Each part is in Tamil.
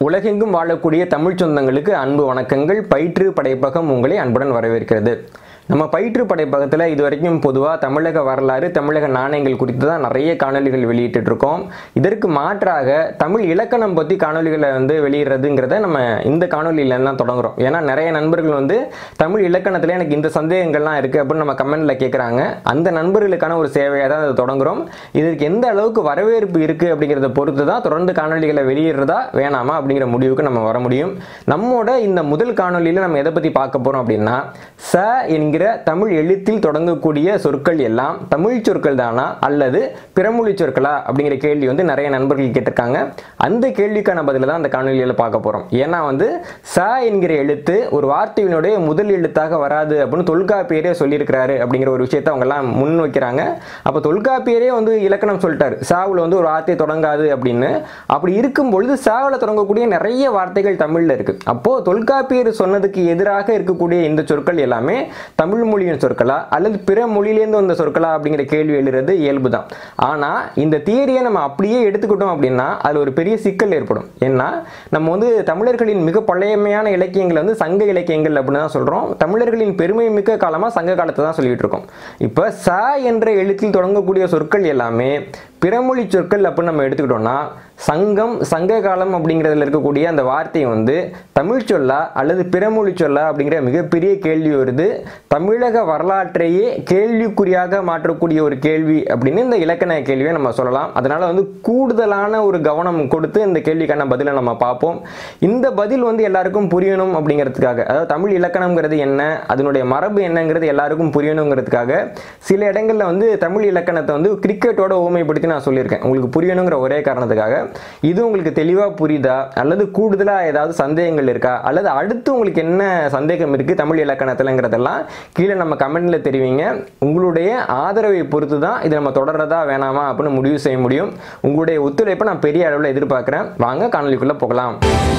உலகெங்கும் வாழக்கூடிய தமிழ் சொந்தங்களுக்கு அன்பு வணக்கங்கள் பயிற்று படைப்பகம் உங்களை அன்புடன் வரவேற்கிறது நம்ம பயிற்று படைப்பகத்தில் இது வரைக்கும் பொதுவாக தமிழக வரலாறு தமிழக நாணயங்கள் குறித்து தான் நிறைய காணொலிகள் வெளியிட்டு இருக்கோம் இதற்கு மாற்றாக தமிழ் இலக்கணம் பற்றி காணொலிகளை வந்து வெளியிடுறதுங்கிறத நம்ம இந்த காணொலியில தான் தொடங்குறோம் ஏன்னா நிறைய நண்பர்கள் வந்து தமிழ் இலக்கணத்தில் எனக்கு இந்த சந்தேகங்கள்லாம் இருக்குது அப்படின்னு நம்ம கமெண்ட்டில் கேட்குறாங்க அந்த நண்பர்களுக்கான ஒரு சேவையாக தான் அதை தொடங்குறோம் இதற்கு எந்த அளவுக்கு வரவேற்பு இருக்குது அப்படிங்கிறத பொறுத்து தான் தொடர்ந்து காணொலிகளை வெளியிடுறதா வேணாமா அப்படிங்கிற முடிவுக்கு நம்ம வர முடியும் நம்மோட இந்த முதல் காணொலியில் நம்ம எதை பற்றி பார்க்க போகிறோம் அப்படின்னா ச என்கிற தமிழ் எழுத்தில் தொடங்கக்கூடிய சொற்கள் எல்லாம் தமிழ் சொற்கள் தானா அல்லது பிறமொழி சொற்களா அப்படிங்கிற கேள்வி வந்து நிறைய நண்பர்கள் கேட்டிருக்காங்க அந்த கேள்விக்கான பதில தான் அந்த காணொலியில் பார்க்க போகிறோம் ஏன்னா வந்து ச என்கிற எழுத்து ஒரு வார்த்தையினுடைய முதல் எழுத்தாக வராது அப்படின்னு தொல்காப்பியரே சொல்லியிருக்கிறாரு அப்படிங்கிற ஒரு விஷயத்தை அவங்க எல்லாம் முன் வைக்கிறாங்க அப்போ தொல்காப்பியரே வந்து இலக்கணம் சொல்லிட்டாரு சாவில் வந்து ஒரு வார்த்தை தொடங்காது அப்படின்னு அப்படி இருக்கும் பொழுது சாவில் தொடங்கக்கூடிய நிறைய வார்த்தைகள் தமிழில் இருக்கு அப்போ தொல்காப்பியர் சொன்னதுக்கு எதிராக இருக்கக்கூடிய இந்த சொற்கள் எல்லாமே தமிழ் மொழியின் சொற்களா அல்லது பிற மொழியிலேருந்து வந்த சொற்களா அப்படிங்கிற கேள்வி எழுறது இயல்பு தான் ஆனால் இந்த தியரியை நம்ம அப்படியே எடுத்துக்கிட்டோம் அப்படின்னா அதில் ஒரு பெரிய சிக்கல் ஏற்படும் ஏன்னா நம்ம வந்து தமிழர்களின் மிக பழையமையான இலக்கியங்கள் வந்து சங்க இலக்கியங்கள் அப்படின்னு தான் சொல்கிறோம் தமிழர்களின் பெருமை மிக்க காலமாக சங்க காலத்தை தான் சொல்லிட்டு இருக்கோம் இப்போ ச என்ற எழுத்தில் தொடங்கக்கூடிய சொற்கள் எல்லாமே பிறமொழி சொற்கள் அப்படின்னு நம்ம எடுத்துக்கிட்டோம்னா சங்கம் சங்க காலம் அப்படிங்கிறதுல இருக்கக்கூடிய அந்த வார்த்தை வந்து தமிழ் சொல்லா அல்லது பிறமொழி சொல்லா அப்படிங்கிற மிகப்பெரிய கேள்வி வருது தமிழக வரலாற்றையே கேள்விக்குறியாக மாற்றக்கூடிய ஒரு கேள்வி அப்படின்னு இந்த இலக்கண கேள்வியை நம்ம சொல்லலாம் அதனால வந்து கூடுதலான ஒரு கவனம் கொடுத்து இந்த கேள்விக்கான பதிலை நம்ம பார்ப்போம் இந்த பதில் வந்து எல்லாருக்கும் புரியணும் அப்படிங்கிறதுக்காக அதாவது தமிழ் இலக்கணம்ங்கிறது என்ன அதனுடைய மரபு என்னங்கிறது எல்லாருக்கும் புரியணுங்கிறதுக்காக சில இடங்கள்ல வந்து தமிழ் இலக்கணத்தை வந்து கிரிக்கெட்டோட ஓமைப்படுத்தி நான் சொல்லியிருக்கேன் உங்களுக்கு புரியணுங்கிற ஒரே காரணத்துக்காக இது உங்களுக்கு தெளிவாக புரியுதா அல்லது கூடுதலாக ஏதாவது சந்தேகங்கள் இருக்கா அல்லது அடுத்து உங்களுக்கு என்ன சந்தேகம் இருக்குது தமிழ் இலக்கணத்தில்ங்கிறதெல்லாம் கீழே நம்ம கமெண்ட்டில் தெரிவிங்க உங்களுடைய ஆதரவை பொறுத்து தான் இதை நம்ம தொடர்றதா வேணாமா அப்படின்னு முடிவு செய்ய முடியும் உங்களுடைய ஒத்துழைப்பை நான் பெரிய அளவில் எதிர்பார்க்குறேன் வாங்க காணொலிக்குள்ளே போகலாம்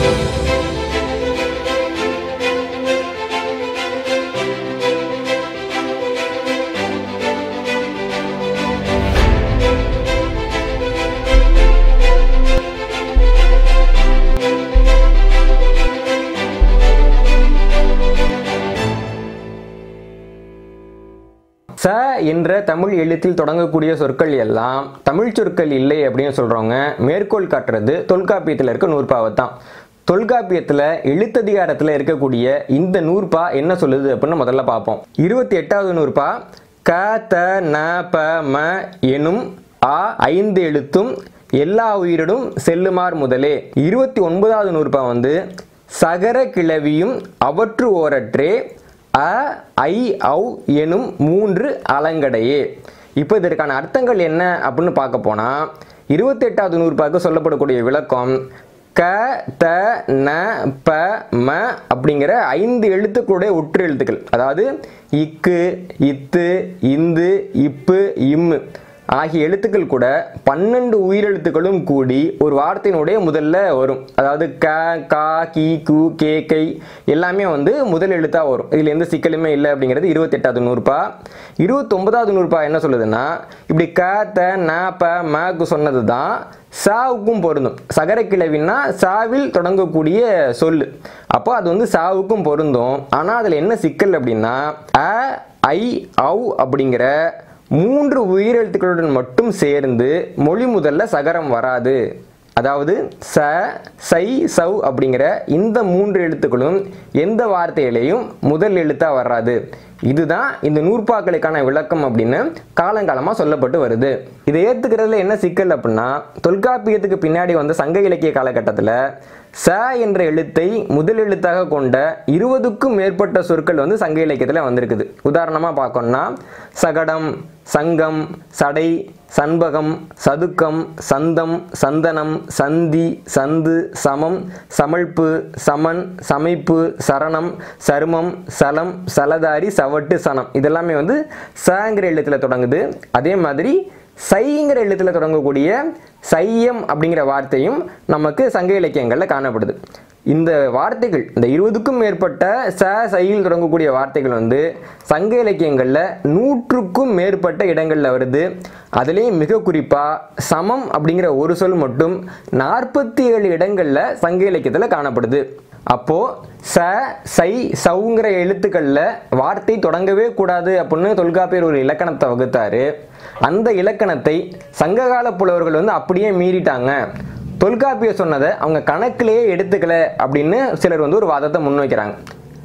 ச என்ற தமிழ் எழுத்தில் தொடங்கக்கூடிய சொற்கள் எல்லாம் தமிழ் சொற்கள் இல்லை அப்படின்னு சொல்றவங்க மேற்கோள் காட்டுறது தொல்காப்பியத்தில் இருக்க நூற்பாவை தான் தொல்காப்பியத்தில் எழுத்ததிகாரத்தில் இருக்கக்கூடிய இந்த நூற்பா என்ன சொல்லுது அப்படின்னு முதல்ல பார்ப்போம் இருபத்தி எட்டாவது நூற்பா க த ந ப ம எனும் ஆ ஐந்து எழுத்தும் எல்லா உயிரிடும் செல்லுமார் முதலே இருபத்தி ஒன்பதாவது நூற்பா வந்து சகர கிளவியும் அவற்று ஓரற்றே அ ஐ ஔ எனும் மூன்று அலங்கடையே இப்போ இதற்கான அர்த்தங்கள் என்ன அப்படின்னு பார்க்க போனால் இருபத்தெட்டாவது நூற்பாக்கு சொல்லப்படக்கூடிய விளக்கம் க த ந ப ம அப்படிங்கிற ஐந்து எழுத்துக்களுடைய ஒற்று எழுத்துக்கள் அதாவது இக்கு இத்து இந்து இப்பு இம்மு ஆகிய எழுத்துக்கள் கூட பன்னெண்டு உயிரெழுத்துக்களும் கூடி ஒரு வார்த்தையினுடைய முதல்ல வரும் அதாவது க கா கி கு கே கை எல்லாமே வந்து முதல் எழுத்தாக வரும் இதில் எந்த சிக்கலுமே இல்லை அப்படிங்கிறது இருபத்தெட்டாவது நூறுபா இருபத்தொன்பதாவது நூறுபா என்ன சொல்லுதுன்னா இப்படி க த ந ப மக்கு சொன்னது தான் சாவுக்கும் பொருந்தும் சகர கிளவின்னா சாவில் தொடங்கக்கூடிய சொல்லு அப்போ அது வந்து சாவுக்கும் பொருந்தும் ஆனால் அதில் என்ன சிக்கல் அப்படின்னா அ ஐ ஔ அப்படிங்கிற மூன்று உயிரெழுத்துக்களுடன் மட்டும் சேர்ந்து மொழி முதல்ல சகரம் வராது அதாவது ச சை சவ் அப்படிங்கிற இந்த மூன்று எழுத்துக்களும் எந்த வார்த்தையிலையும் முதல் எழுத்தா வராது இதுதான் இந்த நூற்பாக்களுக்கான விளக்கம் அப்படின்னு காலங்காலமாக சொல்லப்பட்டு வருது இதை ஏற்றுக்கிறதுல என்ன சிக்கல் அப்படின்னா தொல்காப்பியத்துக்கு பின்னாடி வந்த சங்க இலக்கிய காலகட்டத்தில் ச என்ற எழுத்தை முதல் எழுத்தாக கொண்ட இருபதுக்கும் மேற்பட்ட சொற்கள் வந்து சங்க இலக்கியத்தில் வந்திருக்குது உதாரணமாக பார்க்கணும்னா சகடம் சங்கம் சடை சண்பகம் சதுக்கம் சந்தம் சந்தனம் சந்தி சந்து சமம் சமழ்ப்பு சமன் சமைப்பு சரணம் சருமம் சலம் சலதாரி சவட்டு சனம் இதெல்லாமே வந்து சங்கிற எழுத்தில் தொடங்குது அதே மாதிரி சைங்கிற எழுத்தில் தொடங்கக்கூடிய சையம் அப்படிங்கிற வார்த்தையும் நமக்கு சங்க இலக்கியங்களில் காணப்படுது இந்த வார்த்தைகள் இந்த இருபதுக்கும் மேற்பட்ட ச சையில் தொடங்கக்கூடிய வார்த்தைகள் வந்து சங்க இலக்கியங்களில் நூற்றுக்கும் மேற்பட்ட இடங்களில் வருது அதுலேயும் மிக குறிப்பாக சமம் அப்படிங்கிற ஒரு சொல் மட்டும் நாற்பத்தி ஏழு இடங்களில் சங்க இலக்கியத்தில் காணப்படுது அப்போது ச சை சவுங்கிற எழுத்துக்களில் வார்த்தை தொடங்கவே கூடாது அப்படின்னு தொல்காப்பியர் ஒரு இலக்கணத்தை வகுத்தாரு அந்த இலக்கணத்தை சங்ககால புலவர்கள் வந்து அப்படியே மீறிட்டாங்க தொல்காப்பியர் சொன்னதை அவங்க கணக்கிலேயே எடுத்துக்கல அப்படின்னு சிலர் வந்து ஒரு வாதத்தை முன்வைக்கிறாங்க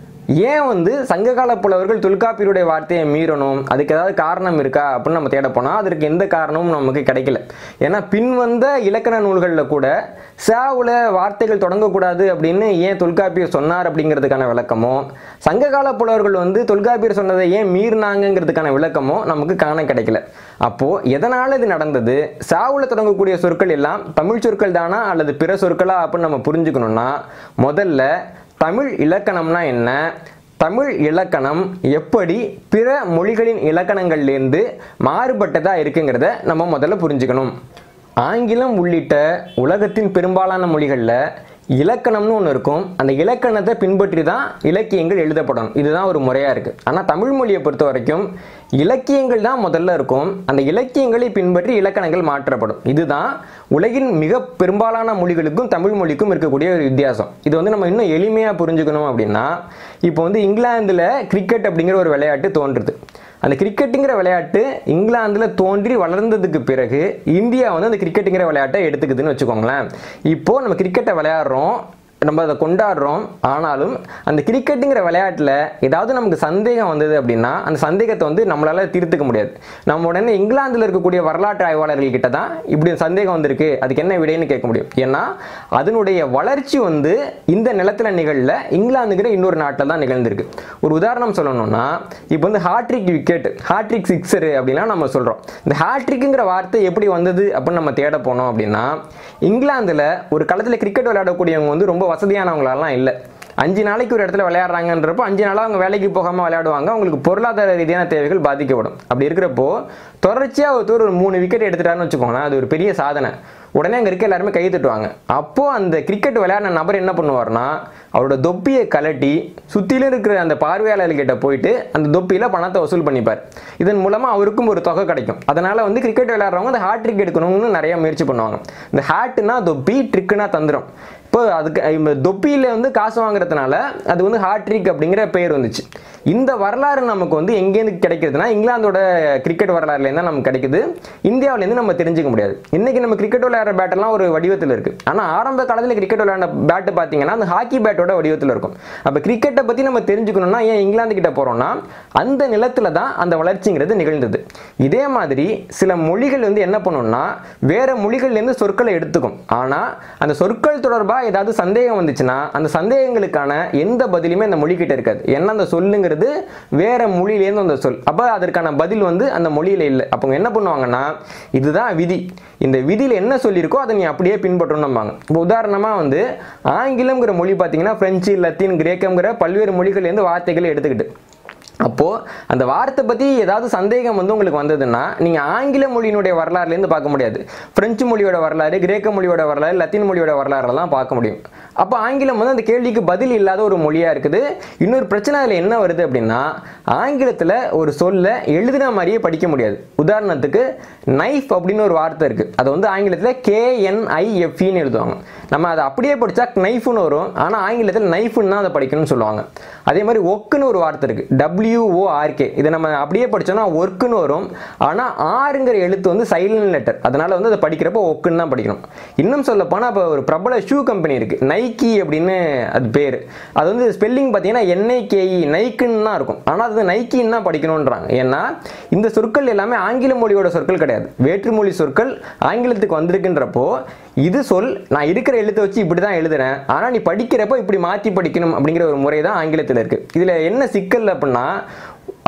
ஏன் வந்து சங்ககால புலவர்கள் தொல்காப்பியருடைய வார்த்தையை மீறணும் அதுக்கு ஏதாவது காரணம் இருக்கா அப்படின்னு நம்ம தேட போனால் அதற்கு எந்த காரணமும் நமக்கு கிடைக்கல ஏன்னா பின் வந்த இலக்கண நூல்களில் கூட சாவுல வார்த்தைகள் தொடங்கக்கூடாது அப்படின்னு ஏன் தொல்காப்பியர் சொன்னார் அப்படிங்கிறதுக்கான விளக்கமோ சங்ககால புலவர்கள் வந்து தொல்காப்பியர் சொன்னதை ஏன் மீறினாங்கிறதுக்கான விளக்கமோ நமக்கு காண கிடைக்கல அப்போ எதனால இது நடந்தது சாவுல தொடங்கக்கூடிய சொற்கள் எல்லாம் தமிழ் சொற்கள் தானா அல்லது பிற சொற்களா அப்படின்னு நம்ம புரிஞ்சுக்கணும்னா முதல்ல தமிழ் இலக்கணம்னா என்ன தமிழ் இலக்கணம் எப்படி பிற மொழிகளின் இலக்கணங்கள்லேருந்து மாறுபட்டதா இருக்குங்கிறத நம்ம முதல்ல புரிஞ்சுக்கணும் ஆங்கிலம் உள்ளிட்ட உலகத்தின் பெரும்பாலான மொழிகளில் இலக்கணம்னு ஒன்று இருக்கும் அந்த இலக்கணத்தை பின்பற்றி தான் இலக்கியங்கள் எழுதப்படணும் இதுதான் ஒரு முறையாக இருக்குது ஆனால் தமிழ் மொழியை பொறுத்த வரைக்கும் இலக்கியங்கள் தான் முதல்ல இருக்கும் அந்த இலக்கியங்களை பின்பற்றி இலக்கணங்கள் மாற்றப்படும் இதுதான் உலகின் மிக பெரும்பாலான மொழிகளுக்கும் தமிழ் மொழிக்கும் இருக்கக்கூடிய ஒரு வித்தியாசம் இது வந்து நம்ம இன்னும் எளிமையாக புரிஞ்சுக்கணும் அப்படின்னா இப்போ வந்து இங்கிலாந்தில் கிரிக்கெட் அப்படிங்கிற ஒரு விளையாட்டு தோன்றுது அந்த கிரிக்கெட்டுங்கிற விளையாட்டு இங்கிலாந்தில் தோன்றி வளர்ந்ததுக்கு பிறகு இந்தியா வந்து அந்த கிரிக்கெட்டுங்கிற விளையாட்டை எடுத்துக்குதுன்னு வச்சுக்கோங்களேன் இப்போது நம்ம கிரிக்கெட்டை விளையாடுறோம் நம்ம அதை கொண்டாடுறோம் ஆனாலும் அந்த கிரிக்கெட்டுங்கிற விளையாட்டில் ஏதாவது நமக்கு சந்தேகம் வந்தது அப்படின்னா அந்த சந்தேகத்தை வந்து நம்மளால் தீர்த்துக்க முடியாது நம்ம உடனே இங்கிலாந்தில் இருக்கக்கூடிய வரலாற்று ஆய்வாளர்கள் கிட்ட தான் இப்படி சந்தேகம் வந்திருக்கு அதுக்கு என்ன விடைன்னு கேட்க முடியும் ஏன்னா அதனுடைய வளர்ச்சி வந்து இந்த நிலத்தில் நிகழல இங்கிலாந்துங்கிற இன்னொரு நாட்டில் தான் நிகழ்ந்திருக்கு ஒரு உதாரணம் சொல்லணும்னா இப்போ வந்து ஹாட்ரிக் விக்கெட் ஹாட்ரிக் சிக்ஸரு அப்படின்லாம் நம்ம சொல்கிறோம் இந்த ஹாட்ரிக்குங்கிற வார்த்தை எப்படி வந்தது அப்படின்னு நம்ம தேட போனோம் அப்படின்னா இங்கிலாந்தில் ஒரு களத்தில் கிரிக்கெட் விளையாடக்கூடியவங்க வந்து ரொம்ப வசதியானவங்களாலாம் இல்லை அஞ்சு நாளைக்கு ஒரு இடத்துல விளையாடுறாங்கன்றப்போ அஞ்சு நாளாக அவங்க வேலைக்கு போகாமல் விளையாடுவாங்க அவங்களுக்கு பொருளாதார ரீதியான தேவைகள் பாதிக்கப்படும் அப்படி இருக்கிறப்போ தொடர்ச்சியாக ஒருத்தர் ஒரு மூணு விக்கெட் எடுத்துட்டாருன்னு வச்சுக்கோங்களேன் அது ஒரு பெரிய சாதனை உடனே அங்கே இருக்க எல்லாருமே கை தட்டுவாங்க அப்போது அந்த கிரிக்கெட் விளையாடின நபர் என்ன பண்ணுவார்னா அவரோட தொப்பியை கலட்டி சுற்றிலும் இருக்கிற அந்த பார்வையாளர்கிட்ட போயிட்டு அந்த தொப்பியில் பணத்தை வசூல் பண்ணிப்பார் இதன் மூலமாக அவருக்கும் ஒரு தொகை கிடைக்கும் அதனால் வந்து கிரிக்கெட் விளையாடுறவங்க அந்த ஹேட் ட்ரிக் எடுக்கணும்னு நிறைய முயற்சி பண்ணுவாங்க இந்த ஹேட்டுனா தொப்பி ட்ரிக்குனா தந்திரம் இப்போ அதுக்கு இந்த தொப்பியில் வந்து காசு வாங்குறதுனால அது வந்து ஹாட்ரிக் அப்படிங்கிற பேர் வந்துச்சு இந்த வரலாறு நமக்கு வந்து எங்கேருந்து கிடைக்கிறதுனா இங்கிலாந்தோட கிரிக்கெட் வரலாறுலேருந்து தான் நமக்கு கிடைக்குது இந்தியாவிலேருந்து நம்ம தெரிஞ்சுக்க முடியாது இன்னைக்கு நம்ம கிரிக்கெட் விளையாடுற பேட்டெல்லாம் ஒரு வடிவத்தில் இருக்குது ஆனால் ஆரம்ப காலத்தில் கிரிக்கெட் விளையாட பேட்டு பார்த்தீங்கன்னா அந்த ஹாக்கி பேட்டோட வடிவத்தில் இருக்கும் அப்போ கிரிக்கெட்டை பற்றி நம்ம தெரிஞ்சுக்கணும்னா ஏன் இங்கிலாந்து கிட்ட போகிறோம்னா அந்த நிலத்தில் தான் அந்த வளர்ச்சிங்கிறது நிகழ்ந்தது இதே மாதிரி சில மொழிகள் வந்து என்ன பண்ணும்னா வேற மொழிகள்லேருந்து சொற்களை எடுத்துக்கும் ஆனால் அந்த சொற்கள் தொடர்பாக ஏதாவது சந்தேகம் வந்துச்சுன்னா அந்த சந்தேகங்களுக்கான எந்த பதிலுமே அந்த மொழிக்கிட்ட இருக்காது ஏன்னா அந்த சொல்லுங்கிறது வேற மொழியிலேருந்து அந்த சொல் அப்போ அதற்கான பதில் வந்து அந்த மொழியில இல்லை அப்போ என்ன பண்ணுவாங்கன்னா இதுதான் விதி இந்த விதியில் என்ன சொல்லியிருக்கோ அதை நீ அப்படியே பின்பற்றணும்பாங்க இப்போ உதாரணமாக வந்து ஆங்கிலம்ங்கிற மொழி பார்த்தீங்கன்னா பிரெஞ்சு லத்தீன் கிரேக்கம்ங்கிற பல்வேறு மொழிகள்லேருந்து வார்த்தைகளை எடுத்துக்கிட்டு அப்போது அந்த வார்த்தை பற்றி ஏதாவது சந்தேகம் வந்து உங்களுக்கு வந்ததுன்னா நீங்கள் ஆங்கில மொழியினுடைய வரலாறுலேருந்து பார்க்க முடியாது பிரெஞ்சு மொழியோட வரலாறு கிரேக்க மொழியோட வரலாறு லத்தீன் மொழியோட வரலாறுலாம் பார்க்க முடியும் அப்போ ஆங்கிலம் வந்து அந்த கேள்விக்கு பதில் இல்லாத ஒரு மொழியாக இருக்குது இன்னொரு பிரச்சனை அதில் என்ன வருது அப்படின்னா ஆங்கிலத்தில் ஒரு சொல்ல எழுதின மாதிரியே படிக்க முடியாது உதாரணத்துக்கு நைஃப் அப்படின்னு ஒரு வார்த்தை இருக்குது அது வந்து ஆங்கிலத்தில் கேஎன்ஐஎஃப்இன்னு எழுதுவாங்க நம்ம அதை அப்படியே படித்தா நைஃப்னு வரும் ஆனால் ஆங்கிலத்தில் நைஃப்னு தான் அதை படிக்கணும்னு சொல்லுவாங்க அதே மாதிரி ஒக்குன்னு ஒரு வார்த்தை இருக்குது டபிள்யூஓஆர்கே இதை நம்ம அப்படியே படித்தோம்னா ஒர்க்குன்னு வரும் ஆனால் ஆறுங்கிற எழுத்து வந்து சைலண்ட் லெட்டர் அதனால் வந்து அதை படிக்கிறப்போ ஒக்குன்னு தான் படிக்கணும் இன்னும் சொல்ல போனால் இப்போ ஒரு பிரபல ஷூ கம்பெனி இருக்குது நைக்கி அப்படின்னு அது பேர் அது வந்து ஸ்பெல்லிங் பார்த்தீங்கன்னா என்ஐகேஇ நைக்குன்னு தான் இருக்கும் ஆனால் அது நைக்கின்னு தான் படிக்கணுன்றாங்க ஏன்னா இந்த சொற்கள் எல்லாமே ஆங்கில மொழியோட சொற்கள் கிடையாது வேற்றுமொழி சொற்கள் ஆங்கிலத்துக்கு வந்திருக்குன்றப்போ இது சொல் நான் இருக்கிற எழுத்தை வச்சு இப்படி தான் எழுதுறேன் ஆனால் நீ படிக்கிறப்போ இப்படி மாற்றி படிக்கணும் அப்படிங்கிற ஒரு முறை தான் ஆங்கிலத்தில் இருக்குது இதில் என்ன சிக்கல் அப்படின்னா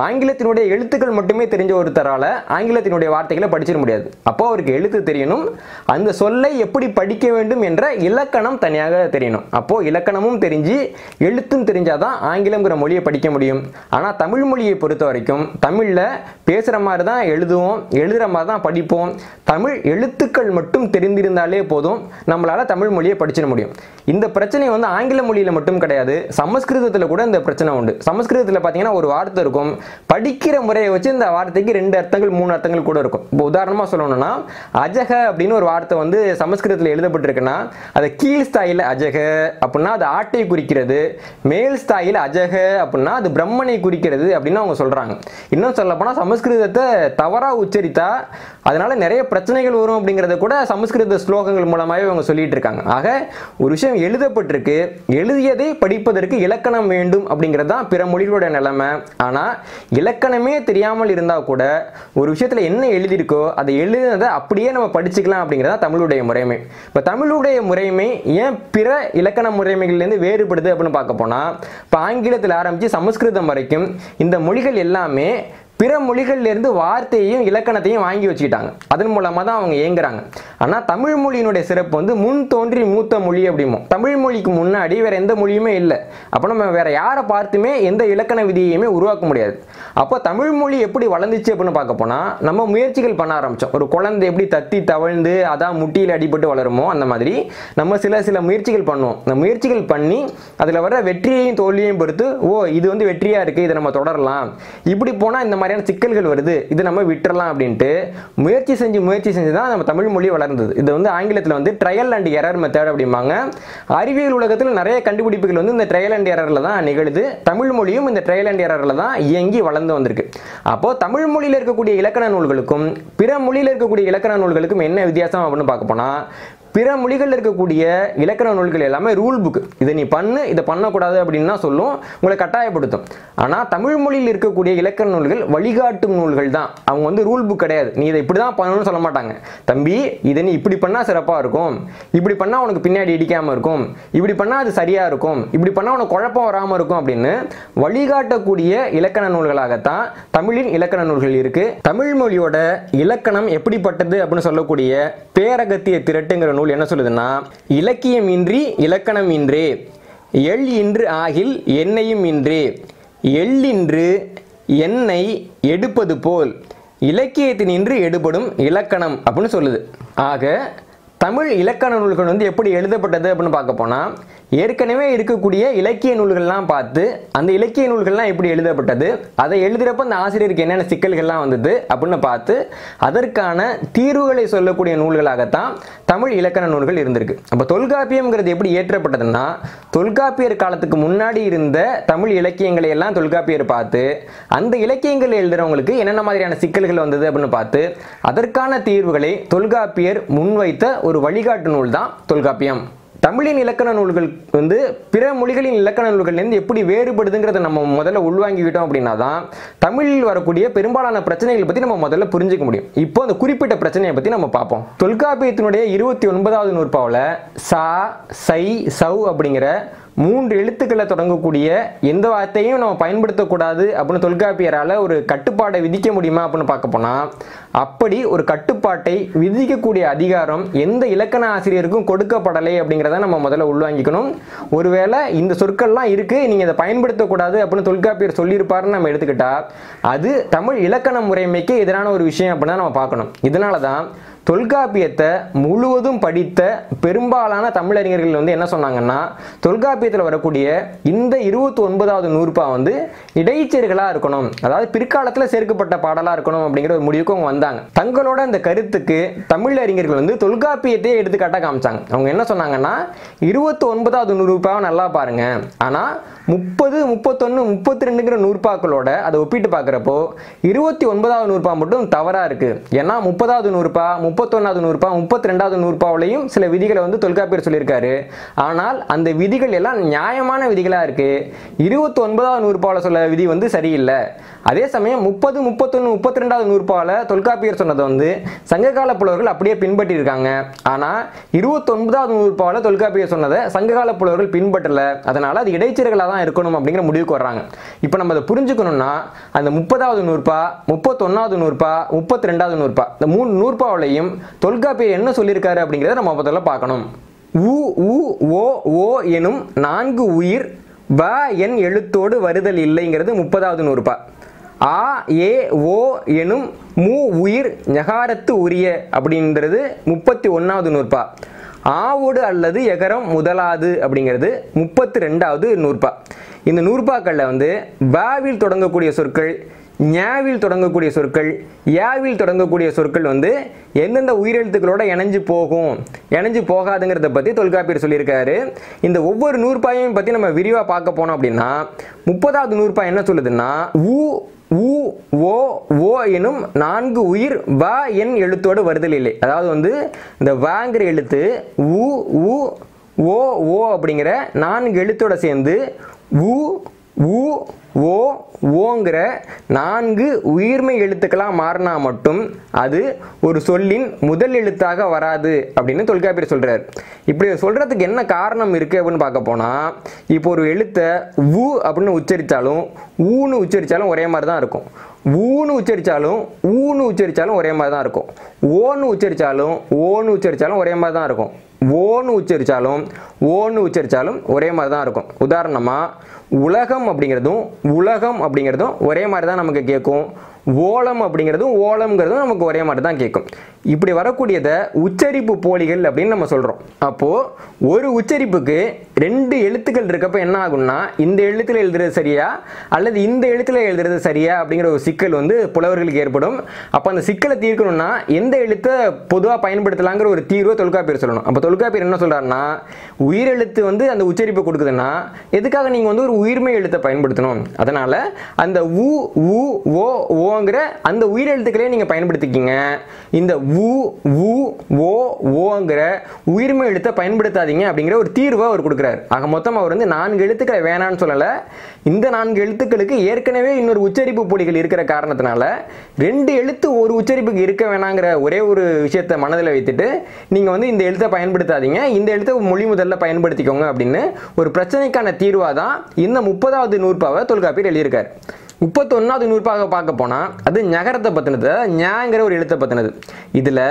ஆங்கிலத்தினுடைய எழுத்துக்கள் மட்டுமே தெரிஞ்ச ஒருத்தரால ஆங்கிலத்தினுடைய வார்த்தைகளை படிச்சிட முடியாது அப்போ அவருக்கு எழுத்து தெரியணும் அந்த சொல்லை எப்படி படிக்க வேண்டும் என்ற இலக்கணம் தனியாக தெரியணும் அப்போ இலக்கணமும் தெரிஞ்சு எழுத்தும் தெரிஞ்சாதான் ஆங்கிலம்ங்கிற மொழியை படிக்க முடியும் ஆனால் தமிழ் மொழியை பொறுத்த வரைக்கும் தமிழில் பேசுகிற மாதிரி தான் எழுதுவோம் எழுதுகிற மாதிரி தான் படிப்போம் தமிழ் எழுத்துக்கள் மட்டும் தெரிந்திருந்தாலே போதும் நம்மளால தமிழ் மொழியை படிச்சிட முடியும் இந்த பிரச்சனை வந்து ஆங்கில மொழியில் மட்டும் கிடையாது சமஸ்கிருதத்தில் கூட இந்த பிரச்சனை உண்டு சமஸ்கிருதத்தில் பார்த்தீங்கன்னா ஒரு வார்த்தை இருக்கும் படிக்கிற முறையை வச்சு இந்த வார்த்தைக்கு ரெண்டு அர்த்தங்கள் மூணு அர்த்தங்கள் கூட இருக்கும் இப்போ உதாரணமாக சொல்லணும்னா அஜக அப்படின்னு ஒரு வார்த்தை வந்து சமஸ்கிருதத்தில் எழுதப்பட்டிருக்குன்னா அது கீழ் ஸ்தாயில் அஜக அப்படின்னா அது ஆட்டை குறிக்கிறது மேல் ஸ்தாயில் அஜக அப்படின்னா அது பிரம்மனை குறிக்கிறது அப்படின்னு அவங்க சொல்றாங்க இன்னும் சொல்லப்போனால் சமஸ்கிருதத்தை தவறாக உச்சரித்தா அதனால நிறைய பிரச்சனைகள் வரும் அப்படிங்கிறத கூட சமஸ்கிருத ஸ்லோகங்கள் மூலமாகவே அவங்க சொல்லிட்டு இருக்காங்க ஆக ஒரு விஷயம் எழுதப்பட்டிருக்கு எழுதியதை படிப்பதற்கு இலக்கணம் வேண்டும் அப்படிங்கிறது தான் பிற மொழிகளோட நிலைமை ஆனால் இலக்கணமே தெரியாமல் இருந்தால் கூட ஒரு விஷயத்தில் என்ன எழுதியிருக்கோ அதை எழுதினதை அப்படியே நம்ம படிச்சுக்கலாம் அப்படிங்கிறது தான் தமிழுடைய முறைமை இப்போ தமிழுடைய முறைமை ஏன் பிற இலக்கண முறைமைகள்லேருந்து வேறுபடுது அப்படின்னு பார்க்க போனால் இப்போ ஆங்கிலத்தில் ஆரம்பித்து சமஸ்கிருதம் வரைக்கும் இந்த மொழிகள் எல்லாமே பிற மொழிகள்ல இருந்து வார்த்தையையும் இலக்கணத்தையும் வாங்கி வச்சுக்கிட்டாங்க அதன் மூலமாக தான் அவங்க இயங்குறாங்க ஆனால் தமிழ் மொழியினுடைய சிறப்பு வந்து முன் தோன்றி மூத்த மொழி அப்படிமோ தமிழ் மொழிக்கு முன்னாடி வேற எந்த மொழியுமே இல்லை அப்போ நம்ம வேற யாரை பார்த்துமே எந்த இலக்கண விதியையுமே உருவாக்க முடியாது அப்போ தமிழ் மொழி எப்படி வளர்ந்துச்சு அப்படின்னு பார்க்க போனால் நம்ம முயற்சிகள் பண்ண ஆரம்பித்தோம் ஒரு குழந்தை எப்படி தத்தி தவழ்ந்து அதான் முட்டியில் அடிபட்டு வளருமோ அந்த மாதிரி நம்ம சில சில முயற்சிகள் பண்ணுவோம் இந்த முயற்சிகள் பண்ணி அதில் வர வெற்றியையும் தோல்வியையும் பொறுத்து ஓ இது வந்து வெற்றியாக இருக்குது இதை நம்ம தொடரலாம் இப்படி போனால் இந்த மாதிரியான சிக்கல்கள் வருது இது நம்ம விட்டுறலாம் அப்படின்ட்டு முயற்சி செஞ்சு முயற்சி செஞ்சு தான் நம்ம தமிழ் மொழி வளர்ந்தது இது வந்து ஆங்கிலத்தில் வந்து ட்ரையல் அண்ட் எரர் மெத்தட் அப்படிம்பாங்க அறிவியல் உலகத்தில் நிறைய கண்டுபிடிப்புகள் வந்து இந்த ட்ரையல் அண்ட் எரரில் தான் நிகழுது தமிழ் மொழியும் இந்த ட்ரையல் அண்ட் எரரில் தான் இயங்கி வளர்ந்து வந்திருக்கு அப்போ தமிழ் மொழியில் இருக்கக்கூடிய இலக்கண நூல்களுக்கும் பிற மொழியில் இருக்கக்கூடிய இலக்கண நூல்களுக்கும் என்ன வித்தியாசம் அப்படின்னு பார்க்க போனால் பிற மொழிகளில் இருக்கக்கூடிய இலக்கண நூல்கள் எல்லாமே ரூல் புக் இதை நீ பண்ணு இதை பண்ணக்கூடாது அப்படின்னு தான் சொல்லும் உங்களை கட்டாயப்படுத்தும் ஆனால் தமிழ் மொழியில் இருக்கக்கூடிய இலக்கண நூல்கள் வழிகாட்டும் நூல்கள் தான் அவங்க வந்து ரூல் புக் கிடையாது நீ இதை இப்படி தான் பண்ணணும்னு சொல்ல மாட்டாங்க தம்பி இதை நீ இப்படி பண்ணால் சிறப்பாக இருக்கும் இப்படி பண்ணால் உனக்கு பின்னாடி இடிக்காமல் இருக்கும் இப்படி பண்ணால் அது சரியாக இருக்கும் இப்படி பண்ணால் உனக்கு குழப்பம் வராமல் இருக்கும் அப்படின்னு வழிகாட்டக்கூடிய இலக்கண நூல்களாகத்தான் தமிழின் இலக்கண நூல்கள் இருக்கு தமிழ் மொழியோட இலக்கணம் எப்படிப்பட்டது அப்படின்னு சொல்லக்கூடிய பேரகத்திய திரட்டுங்கிற நூல் என்ன சொல்லுதுன்னா இலக்கியம் இன்றி இலக்கணம் இன்றே எள் இன்று ஆகில் எண்ணெயும் இன்றே எள்ளின்று எண்ணெய் எடுப்பது போல் இலக்கியத்தினின்று எடுபடும் இலக்கணம் அப்படின்னு சொல்லுது ஆக தமிழ் இலக்கண நூல்கள் வந்து எப்படி எழுதப்பட்டது அப்படின்னு பார்க்க போனால் ஏற்கனவே இருக்கக்கூடிய இலக்கிய நூல்கள்லாம் பார்த்து அந்த இலக்கிய நூல்கள்லாம் எப்படி எழுதப்பட்டது அதை எழுதுகிறப்ப அந்த ஆசிரியருக்கு என்னென்ன சிக்கல்கள்லாம் வந்தது அப்படின்னு பார்த்து அதற்கான தீர்வுகளை சொல்லக்கூடிய நூல்களாகத்தான் தமிழ் இலக்கண நூல்கள் இருந்திருக்கு அப்போ தொல்காப்பியம்ங்கிறது எப்படி ஏற்றப்பட்டதுன்னா தொல்காப்பியர் காலத்துக்கு முன்னாடி இருந்த தமிழ் இலக்கியங்களை எல்லாம் தொல்காப்பியர் பார்த்து அந்த இலக்கியங்கள் எழுதுறவங்களுக்கு என்னென்ன மாதிரியான சிக்கல்கள் வந்தது அப்படின்னு பார்த்து அதற்கான தீர்வுகளை தொல்காப்பியர் முன்வைத்த ஒரு வழிகாட்டு நூல் தான் தொல்காப்பியம் தமிழின் இலக்கண நூல்கள் வந்து பிற மொழிகளின் இலக்கண நூல்கள்லேருந்து எப்படி வேறுபடுதுங்கிறத நம்ம முதல்ல உள்வாங்கிக்கிட்டோம் அப்படின்னா தான் தமிழில் வரக்கூடிய பெரும்பாலான பிரச்சனைகளை பற்றி நம்ம முதல்ல புரிஞ்சுக்க முடியும் இப்போ அந்த குறிப்பிட்ட பிரச்சனையை பற்றி நம்ம பார்ப்போம் தொல்காப்பியத்தினுடைய இருபத்தி ஒன்பதாவது நூற்பாவில் சா சை சௌ அப்படிங்கிற மூன்று எழுத்துக்களை தொடங்கக்கூடிய எந்த வார்த்தையும் நம்ம பயன்படுத்தக்கூடாது அப்படின்னு தொல்காப்பியரால் ஒரு கட்டுப்பாடை விதிக்க முடியுமா அப்படின்னு பார்க்க போனால் அப்படி ஒரு கட்டுப்பாட்டை விதிக்கக்கூடிய அதிகாரம் எந்த இலக்கண ஆசிரியருக்கும் கொடுக்கப்படலை அப்படிங்கிறத நம்ம முதல்ல உள்வாங்கிக்கணும் ஒருவேளை இந்த சொற்கள்லாம் இருக்குது நீங்கள் இதை பயன்படுத்தக்கூடாது அப்படின்னு தொல்காப்பியர் சொல்லியிருப்பாருன்னு நம்ம எடுத்துக்கிட்டா அது தமிழ் இலக்கண முறைமைக்கு எதிரான ஒரு விஷயம் அப்படின்னு தான் நம்ம பார்க்கணும் இதனால தான் தொல்காப்பியத்தை முழுவதும் படித்த பெரும்பாலான தமிழறிஞர்கள் வந்து என்ன சொன்னாங்கன்னா தொல்காப்பியத்தில் வரக்கூடிய இந்த இருபத்தி ஒன்பதாவது நூறுபா வந்து இடைச்செருகளாக இருக்கணும் அதாவது பிற்காலத்தில் சேர்க்கப்பட்ட பாடலாக இருக்கணும் அப்படிங்கிற ஒரு முடிவுக்கு அவங்க வந்தாங்க தங்களோட அந்த கருத்துக்கு தமிழ் அறிஞர்கள் வந்து தொல்காப்பியத்தையே எடுத்துக்காட்டாக காமிச்சாங்க அவங்க என்ன சொன்னாங்கன்னா இருபத்தி ஒன்பதாவது நூறுபாவை நல்லா பாருங்க ஆனால் முப்பது முப்பத்தொன்று முப்பத்தி ரெண்டுங்கிற நூறுபாக்களோட அதை ஒப்பிட்டு பார்க்குறப்போ இருபத்தி ஒன்பதாவது நூறுபா மட்டும் தவறாக இருக்குது ஏன்னா முப்பதாவது நூறுபா முப்பத்தொன்னாவது நூறுபா முப்பத்தி ரெண்டாவது நூறுபாவிலையும் சில விதிகளை வந்து தொல்காப்பியர் சொல்லியிருக்காரு ஆனால் அந்த விதிகள் எல்லாம் நியாயமான விதிகளாக இருக்குது இருபத்தி ஒன்பதாவது நூறுபாவில் சொல்ல விதி வந்து சரியில்லை அதே சமயம் முப்பது முப்பத்தொன்று முப்பத்தி ரெண்டாவது நூறுபாவில் தொல்காப்பியர் சொன்னதை வந்து சங்ககால புலவர்கள் அப்படியே பின்பற்றியிருக்காங்க ஆனால் இருபத்தொன்பதாவது நூறுபாவில் தொல்காப்பியர் சொன்னதை சங்ககால புலவர்கள் பின்பற்றல அதனால் அது இடைச்செருகளாக தான் தான் இருக்கணும் அப்படிங்கிற முடிவுக்கு வர்றாங்க இப்போ நம்ம அதை புரிஞ்சுக்கணும்னா அந்த முப்பதாவது நூற்பா முப்பத்தொன்னாவது நூற்பா முப்பத்தி ரெண்டாவது நூற்பா இந்த மூணு நூற்பாவிலையும் தொல்காப்பியர் என்ன சொல்லியிருக்காரு அப்படிங்கிறத நம்ம முதல்ல பார்க்கணும் உ உ ஓ ஓ எனும் நான்கு உயிர் வ என் எழுத்தோடு வருதல் இல்லைங்கிறது முப்பதாவது நூற்பா ஆ ஏ ஓ எனும் மூ உயிர் ஞகாரத்து உரிய அப்படின்றது முப்பத்தி ஒன்றாவது நூற்பா ஆவோடு அல்லது எகரம் முதலாது அப்படிங்கிறது முப்பத்தி ரெண்டாவது நூற்பா இந்த நூற்பாக்களில் வந்து வாவில் தொடங்கக்கூடிய சொற்கள் ஞாவில் தொடங்கக்கூடிய சொற்கள் யாவில் தொடங்கக்கூடிய சொற்கள் வந்து எந்தெந்த உயிரெழுத்துக்களோட இணைஞ்சு போகும் இணைஞ்சு போகாதுங்கிறத பற்றி தொல்காப்பியர் சொல்லியிருக்காரு இந்த ஒவ்வொரு நூற்பாயையும் பற்றி நம்ம விரிவாக பார்க்க போனோம் அப்படின்னா முப்பதாவது நூற்பா என்ன சொல்லுதுன்னா உ உ ஓ ஓ எனும் நான்கு உயிர் வ என் எழுத்தோடு வருதல் இல்லை அதாவது வந்து இந்த வாங்கிற எழுத்து உ உ ஓ ஓ அப்படிங்கிற நான்கு எழுத்தோட சேர்ந்து உ உ ஓ ஓங்கிற நான்கு உயிர்மை எழுத்துக்களாக மாறினா மட்டும் அது ஒரு சொல்லின் முதல் எழுத்தாக வராது அப்படின்னு தொல்காப்பியர் சொல்றார் இப்படி சொல்றதுக்கு என்ன காரணம் இருக்கு அப்படின்னு பார்க்க போனா இப்போ ஒரு எழுத்தை உ அப்படின்னு உச்சரித்தாலும் ஊன்னு உச்சரித்தாலும் ஒரே மாதிரி தான் இருக்கும் ஊன்னு உச்சரித்தாலும் ஊன்னு உச்சரித்தாலும் ஒரே மாதிரி தான் இருக்கும் ஓன்னு உச்சரித்தாலும் ஓன்னு உச்சரித்தாலும் ஒரே மாதிரி தான் இருக்கும் ஓன்னு உச்சரித்தாலும் ஓன்னு உச்சரித்தாலும் ஒரே மாதிரி தான் இருக்கும் உதாரணமாக உலகம் அப்படிங்கிறதும் உலகம் அப்படிங்கிறதும் ஒரே மாதிரி தான் நமக்கு கேட்கும் ஓலம் அப்படிங்கிறதும் ஓலம்ங்கிறதும் நமக்கு ஒரே மாதிரி தான் கேட்கும் இப்படி வரக்கூடியதை உச்சரிப்பு போலிகள் அப்படின்னு நம்ம சொல்கிறோம் அப்போது ஒரு உச்சரிப்புக்கு ரெண்டு எழுத்துக்கள் இருக்கப்ப என்ன ஆகும்னா இந்த எழுத்தில் எழுதுறது சரியா அல்லது இந்த எழுத்தில் எழுதுறது சரியா அப்படிங்கிற ஒரு சிக்கல் வந்து புலவர்களுக்கு ஏற்படும் அப்போ அந்த சிக்கலை தீர்க்கணும்னா எந்த எழுத்தை பொதுவாக பயன்படுத்தலாங்கிற ஒரு தீர்வை தொல்காப்பியர் சொல்லணும் அப்போ தொல்காப்பியர் என்ன சொல்கிறாருன்னா உயிரெழுத்து வந்து அந்த உச்சரிப்பு கொடுக்குதுன்னா எதுக்காக நீங்கள் வந்து ஒரு உயிர்மை எழுத்தை பயன்படுத்தணும் அதனால் அந்த உ உ ஓ ஓங்கிற அந்த உயிரெழுத்துக்களே நீங்கள் பயன்படுத்திக்கிங்க இந்த உ உ ஓ ஓங்கிற உயிர்மை எழுத்தை பயன்படுத்தாதீங்க அப்படிங்கிற ஒரு தீர்வை அவர் கொடுக்குறாரு ஆக மொத்தம் அவர் வந்து நான்கு எழுத்துக்களை வேணான்னு சொல்லலை இந்த நான்கு எழுத்துக்களுக்கு ஏற்கனவே இன்னொரு உச்சரிப்பு புலிகள் இருக்கிற காரணத்தினால ரெண்டு எழுத்து ஒரு உச்சரிப்புக்கு இருக்க வேணாங்கிற ஒரே ஒரு விஷயத்தை மனதில் வைத்துட்டு நீங்கள் வந்து இந்த எழுத்தை பயன்படுத்தாதீங்க இந்த எழுத்தை மொழி முதல்ல பயன்படுத்திக்கோங்க அப்படின்னு ஒரு பிரச்சனைக்கான தீர்வாக தான் இந்த முப்பதாவது நூற்பாவை தொல்காப்பியர் எழுதியிருக்காரு முப்பத்தொன்னாவது நூற்பாக பார்க்க போனால் அது நகரத்தை பற்றினது ஞாங்கிற ஒரு எழுத்தை பற்றினது இதில்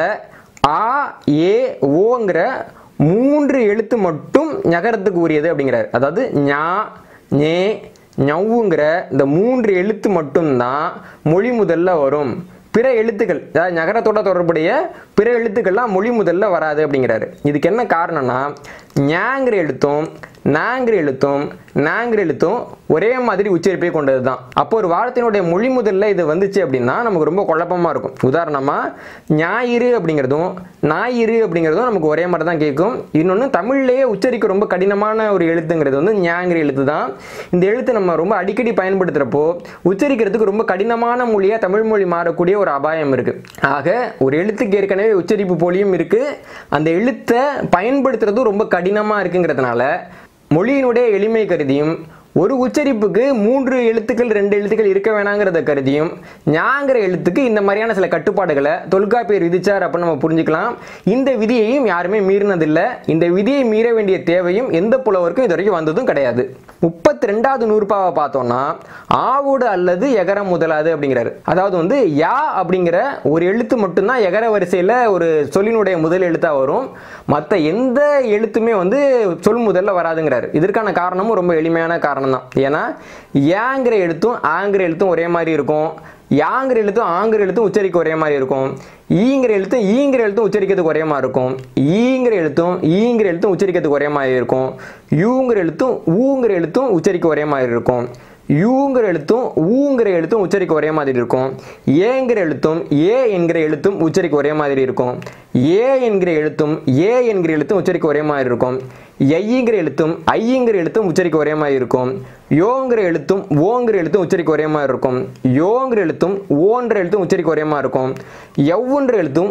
ஆ ஏ ஓங்கிற மூன்று எழுத்து மட்டும் நகரத்துக்கு உரியது அப்படிங்கிறார் அதாவது ஞா ஞே ஞவுங்கிற இந்த மூன்று எழுத்து மட்டும்தான் மொழி முதல்ல வரும் பிற எழுத்துக்கள் அதாவது நகரத்தோட தொடர்புடைய பிற எழுத்துக்கள்லாம் மொழி முதல்ல வராது அப்படிங்கிறாரு இதுக்கு என்ன காரணம்னா ஞாங்கிற எழுத்தும் நாங்கிற எழுத்தும் நாங்கிற எழுத்தும் ஒரே மாதிரி உச்சரிப்பை கொண்டது தான் அப்போ ஒரு வார்த்தையினுடைய மொழி முதல்ல இது வந்துச்சு அப்படின்னா நமக்கு ரொம்ப குழப்பமாக இருக்கும் உதாரணமாக ஞாயிறு அப்படிங்கிறதும் ஞாயிறு அப்படிங்கிறதும் நமக்கு ஒரே மாதிரி தான் கேட்கும் இன்னொன்று தமிழ்லேயே உச்சரிக்க ரொம்ப கடினமான ஒரு எழுத்துங்கிறது வந்து ஞாங்கிற எழுத்து தான் இந்த எழுத்து நம்ம ரொம்ப அடிக்கடி பயன்படுத்துகிறப்போ உச்சரிக்கிறதுக்கு ரொம்ப கடினமான மொழியாக தமிழ் மொழி மாறக்கூடிய ஒரு அபாயம் இருக்குது ஆக ஒரு எழுத்துக்கு ஏற்கனவே உச்சரிப்பு போலியும் இருக்குது அந்த எழுத்தை பயன்படுத்துறதும் ரொம்ப கடினமாக இருக்குங்கிறதுனால மொழியினுடைய எளிமை கருதியும் ஒரு உச்சரிப்புக்கு மூன்று எழுத்துக்கள் ரெண்டு எழுத்துக்கள் இருக்க வேணாங்கிறத கருதியும் ஞாங்கிற எழுத்துக்கு இந்த மாதிரியான சில கட்டுப்பாடுகளை தொல்காப்பியர் விதிச்சார் அப்படின்னு நம்ம புரிஞ்சுக்கலாம் இந்த விதியையும் யாருமே மீறினதில்லை இந்த விதியை மீற வேண்டிய தேவையும் எந்த புலவருக்கும் இது வரைக்கும் வந்ததும் கிடையாது முப்பத்தி ரெண்டாவது நூற்பாவை பார்த்தோம்னா ஆவோடு அல்லது எகரம் முதலாது அப்படிங்கிறாரு அதாவது வந்து யா அப்படிங்கிற ஒரு எழுத்து மட்டும்தான் எகர வரிசையில் ஒரு சொல்லினுடைய முதல் எழுத்தாக வரும் மற்ற எந்த எழுத்துமே வந்து சொல் முதல்ல வராதுங்கிறாரு இதற்கான காரணமும் ரொம்ப எளிமையான காரணம் தான் ஏன்னா ஏங்கிற எழுத்தும் ஆங்கிற எழுத்தும் ஒரே மாதிரி இருக்கும் யாங்கிற எழுத்தும் ஆங்கிற எழுத்தும் உச்சரிக்க ஒரே மாதிரி இருக்கும் ஈங்கிற எழுத்தும் ஈங்கிற எழுத்தும் உச்சரிக்கிறதுக்கு ஒரே மாதிரி இருக்கும் ஈங்கிற எழுத்தும் ஈங்கிற எழுத்தும் உச்சரிக்கிறதுக்கு ஒரே மாதிரி இருக்கும் யூங்கிற எழுத்தும் ஊங்கிற எழுத்தும் உச்சரிக்க ஒரே மாதிரி இருக்கும் யூங்கிற எழுத்தும் ஊங்கிற எழுத்தும் உச்சரிக்க ஒரே மாதிரி இருக்கும் ஏங்கிற எழுத்தும் ஏ என்கிற எழுத்தும் உச்சரிக்க ஒரே மாதிரி இருக்கும் ஏ என்கிற எழுத்தும் ஏ என்கிற எழுத்தும் உச்சரிக்க ஒரே மாதிரி இருக்கும் ஐங்கிற எழுத்தும் ஐங்கிற எழுத்தும் உச்சரிக்க ஒரே மாதிரி இருக்கும் யோங்கிற எழுத்தும் ஓங்கிற எழுத்தும் உச்சரிக்க ஒரே மாதிரி இருக்கும் யோங்கிற எழுத்தும் ஓன்ற எழுத்தும் உச்சரிக்க ஒரே மாதிரி இருக்கும் எவ்வுன்ற எழுத்தும்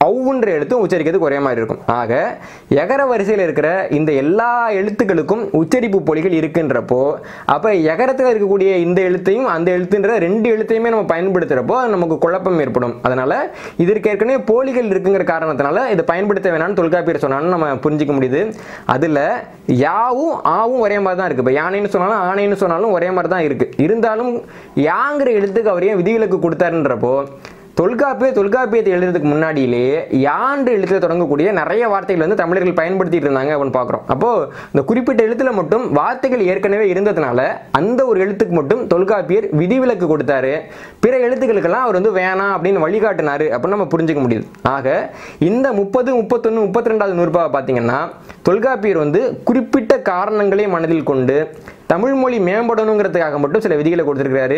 அவுன்ற எழுத்தும் உச்சரிக்கிறதுக்கு ஒரே மாதிரி இருக்கும் ஆக எகர வரிசையில் இருக்கிற இந்த எல்லா எழுத்துக்களுக்கும் உச்சரிப்பு பொலிகள் இருக்குன்றப்போ அப்போ எகரத்தில் இருக்கக்கூடிய இந்த எழுத்தையும் அந்த எழுத்துன்ற ரெண்டு எழுத்தையுமே நம்ம பயன்படுத்துகிறப்போ நமக்கு குழப்பம் ஏற்படும் அதனால இதற்கு ஏற்கனவே போலிகள் இருக்குங்கிற காரணத்தினால இதை பயன்படுத்த வேணாம்னு தொல்காப்பியர் சொன்னான்னு நம்ம புரிஞ்சிக்க முடியுது அதில் யாவும் ஆவும் ஒரே மாதிரி தான் இருக்குது இப்போ யானைன்னு சொன்னாலும் ஆணைன்னு சொன்னாலும் ஒரே மாதிரி தான் இருக்குது இருந்தாலும் யாங்கிற எழுத்துக்கு அவர் ஏன் விதிவிலக்கு கொடுத்தாருன்றப்போ தொல்காப்பிய தொல்காப்பியத்தை எழுதுறதுக்கு முன்னாடியிலேயே யாண்டு எழுத்துல தொடங்கக்கூடிய நிறைய வார்த்தைகள் வந்து தமிழர்கள் பயன்படுத்திட்டு இருந்தாங்க அப்படின்னு பார்க்குறோம் அப்போ இந்த குறிப்பிட்ட எழுத்துல மட்டும் வார்த்தைகள் ஏற்கனவே இருந்ததுனால அந்த ஒரு எழுத்துக்கு மட்டும் தொல்காப்பியர் விதிவிலக்கு கொடுத்தாரு பிற எழுத்துக்களுக்கெல்லாம் அவர் வந்து வேணாம் அப்படின்னு வழிகாட்டினாரு அப்படின்னு நம்ம புரிஞ்சுக்க முடியுது ஆக இந்த முப்பது முப்பத்தொன்று முப்பத்தி ரெண்டாவது நூறுபாவை பார்த்தீங்கன்னா தொல்காப்பியர் வந்து குறிப்பிட்ட காரணங்களை மனதில் கொண்டு தமிழ் மொழி மேம்படணுங்கிறதுக்காக மட்டும் சில விதிகளை கொடுத்துருக்காரு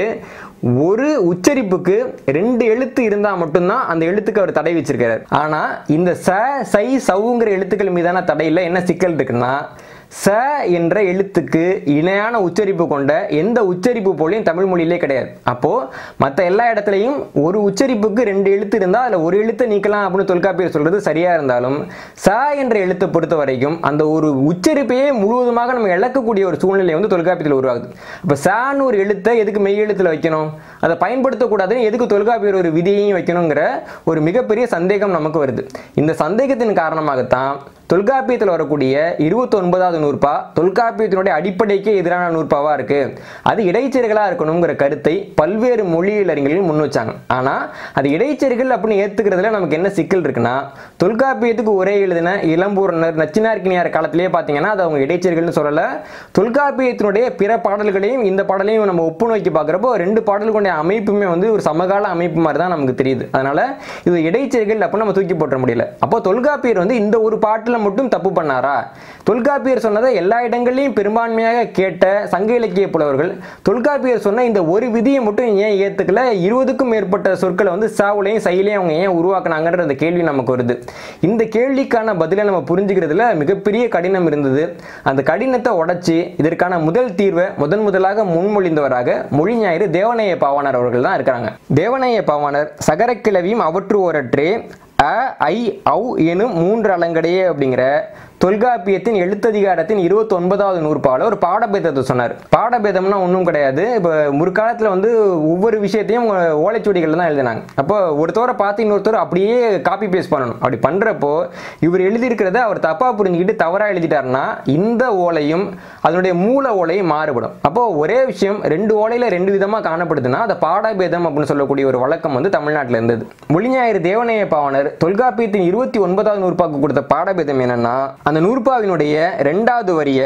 ஒரு உச்சரிப்புக்கு ரெண்டு எழுத்து இருந்தால் மட்டும்தான் அந்த எழுத்துக்கு அவர் தடை வச்சிருக்காரு ஆனால் இந்த ச சை சவுங்கிற எழுத்துக்கள் மீதான தடையில் என்ன சிக்கல் இருக்குன்னா ச என்ற எழுத்துக்கு இணையான உச்சரிப்பு கொண்ட எந்த உச்சரிப்பு போலையும் தமிழ் மொழியிலே கிடையாது அப்போ மற்ற எல்லா இடத்துலையும் ஒரு உச்சரிப்புக்கு ரெண்டு எழுத்து இருந்தால் அதில் ஒரு எழுத்தை நீக்கலாம் அப்படின்னு தொல்காப்பியர் சொல்றது சரியா இருந்தாலும் ச என்ற எழுத்தை பொறுத்த வரைக்கும் அந்த ஒரு உச்சரிப்பையே முழுவதுமாக நம்ம இழக்கக்கூடிய ஒரு சூழ்நிலை வந்து தொல்காப்பியத்தில் உருவாகுது அப்போ சான்னு ஒரு எழுத்தை எதுக்கு மெய் எழுத்தில் வைக்கணும் அதை பயன்படுத்தக்கூடாதுன்னு எதுக்கு தொல்காப்பியர் ஒரு விதியையும் வைக்கணுங்கிற ஒரு மிகப்பெரிய சந்தேகம் நமக்கு வருது இந்த சந்தேகத்தின் காரணமாகத்தான் தொல்காப்பியத்தில் வரக்கூடிய இருபத்தி ஒன்பதாவது நூற்பா தொல்காப்பியத்தினுடைய அடிப்படைக்கே எதிரான நூற்பாவா இருக்கு அது இடைச்செருகலா இருக்கணுங்கிற கருத்தை பல்வேறு மொழியியலறிஞர்கள் முன் வச்சாங்க ஆனா அது இடைச்செருகல் அப்படின்னு ஏத்துக்கிறதுல நமக்கு என்ன சிக்கல் இருக்குன்னா தொல்காப்பியத்துக்கு ஒரே எழுதின இளம்பூரனர் நச்சினார்கினியார் காலத்திலேயே பார்த்தீங்கன்னா அது அவங்க இடைச்செருகல்னு சொல்லல தொல்காப்பியத்தினுடைய பிற பாடல்களையும் இந்த பாடலையும் நம்ம ஒப்பு நோக்கி பார்க்குறப்போ ரெண்டு பாடல்களுடைய அமைப்புமே வந்து ஒரு சமகால அமைப்பு மாதிரி தான் நமக்கு தெரியுது அதனால இது இடைச்செருகல் அப்படின்னு நம்ம தூக்கி போட்ட முடியல அப்போ தொல்காப்பியர் வந்து இந்த ஒரு பாட்டில் மட்டும் தப்பு பண்ணாரா தொல்காப்பியர் சொன்னதை எல்லா இடங்கள்லையும் பெரும்பான்மையாக கேட்ட சங்க இலக்கிய புலவர்கள் தொல்காப்பியர் சொன்ன இந்த ஒரு விதியை மட்டும் ஏன் ஏத்துக்கல இருபதுக்கும் மேற்பட்ட சொற்களை வந்து சாவுலையும் சைலையும் அவங்க ஏன் உருவாக்குனாங்கன்ற அந்த கேள்வி நமக்கு வருது இந்த கேள்விக்கான பதிலை நம்ம புரிஞ்சுக்கிறதுல மிகப்பெரிய கடினம் இருந்தது அந்த கடினத்தை உடைச்சு இதற்கான முதல் தீர்வை முதன் முதலாக முன்மொழிந்தவராக மொழி ஞாயிறு தேவனைய பாவாணர் அவர்கள் தான் இருக்கிறாங்க தேவனைய பாவாணர் சகரக்கிழவியும் அவற்று ஓரற்றே அ ஐ ஔ எனும் மூன்று அலங்கடையே அப்படிங்கிற தொல்காப்பியத்தின் எழுத்ததிகாரத்தின் இருபத்தி ஒன்பதாவது நூற்பாவில் ஒரு பாடபேதத்தை சொன்னார் பாடபேதம்னா ஒன்றும் கிடையாது இப்போ முற்காலத்தில் வந்து ஒவ்வொரு விஷயத்தையும் ஓலைச்சுவடிகள் தான் எழுதினாங்க அப்போ ஒருத்தவரை பார்த்து இன்னொருத்தர் அப்படியே காப்பி பேஸ்ட் பண்ணணும் அப்படி பண்ணுறப்போ இவர் எழுதியிருக்கிறத அவர் தப்பாக புரிஞ்சுக்கிட்டு தவறாக எழுதிட்டாருன்னா இந்த ஓலையும் அதனுடைய மூல ஓலையும் மாறுபடும் அப்போ ஒரே விஷயம் ரெண்டு ஓலையில் ரெண்டு விதமாக காணப்படுதுன்னா அதை பாடபேதம் அப்படின்னு சொல்லக்கூடிய ஒரு வழக்கம் வந்து தமிழ்நாட்டில் இருந்தது மொழிஞாயிறு தேவனைய பாவனர் தொல்காப்பியத்தின் இருபத்தி ஒன்பதாவது நூற்பாக்கு கொடுத்த பாடபேதம் என்னன்னா அந்த நூற்பாவினுடைய ரெண்டாவது வரிய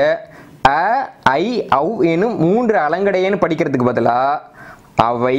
அ ஐ ஔ எனும் மூன்று அலங்கடையேன்னு படிக்கிறதுக்கு பதிலாக அவை